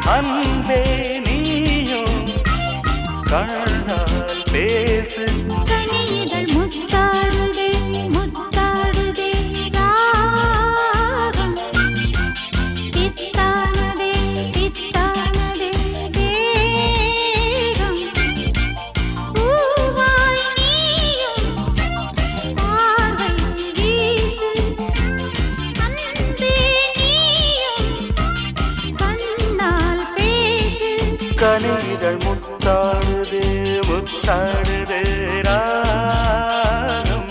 அன்பே நீயும் கண்ணால் பேசு கனிகள் முத்தாடுதே முத்தாடுதே ராகம் பித்தானதே பித்தானதே தேகம் பூவாய் நீயும் பார்வை வீசு அன்பே நீயும் கண்ணால் பேசு கனிகள் முத்தாடுதே முத்தாடுதே ராகம்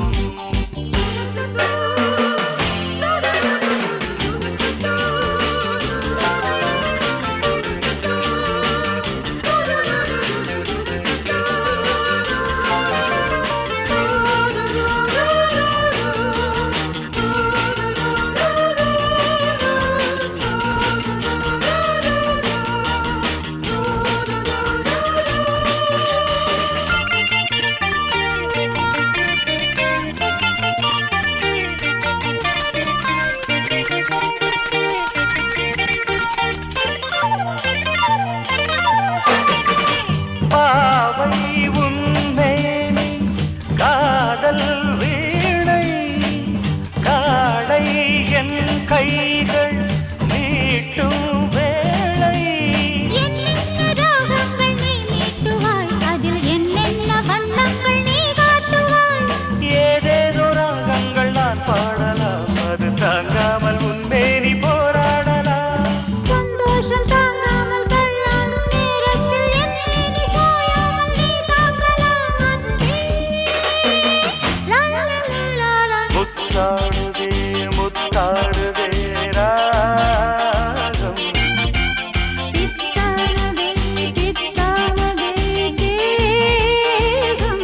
பாவை உன்மேனி காதல் வீணை காடை என் கைகள் மீட்டும் வேளை என்னென்ன ராகங்கள் நீ மீட்டுவாய் அதில் என்னென்ன வண்ணங்கள் நீ காட்டுவாய் ஏதேதோ ராகங்கள் நான் பாடலாம் அது தாங்காமல் உன்மேனி போராடலாம் சந்தோஷம் தாங்காமல் தள்ளாடும் நேரத்தில் என்னை நீ சாயாமல் நீ தாங்கலாம் அன்பே. லா, லா, லா, லா, லா. முத்தாடுதே முத்தாடுதே ராகம் பித்தானதே, பித்தானதே தேகம்.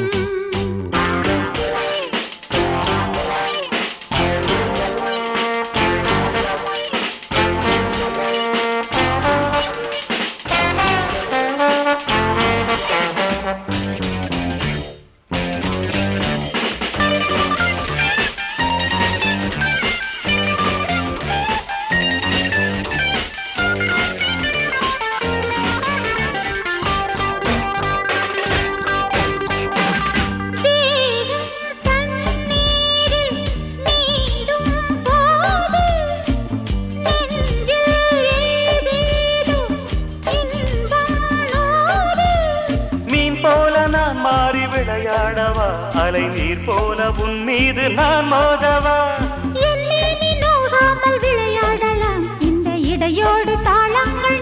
தேகம் தண்ணீரில் நீடும் போது நெஞ்சில் ஏதேதோ இன்பம் நூறு. மீன் போல நான் மாறி விளையாடவா அலை நீர் போல உன் மீது நான் மோதவா என்னே நீ நோகாமல் விளையாடலாம் இந்த இடையோடு தாளங்கள்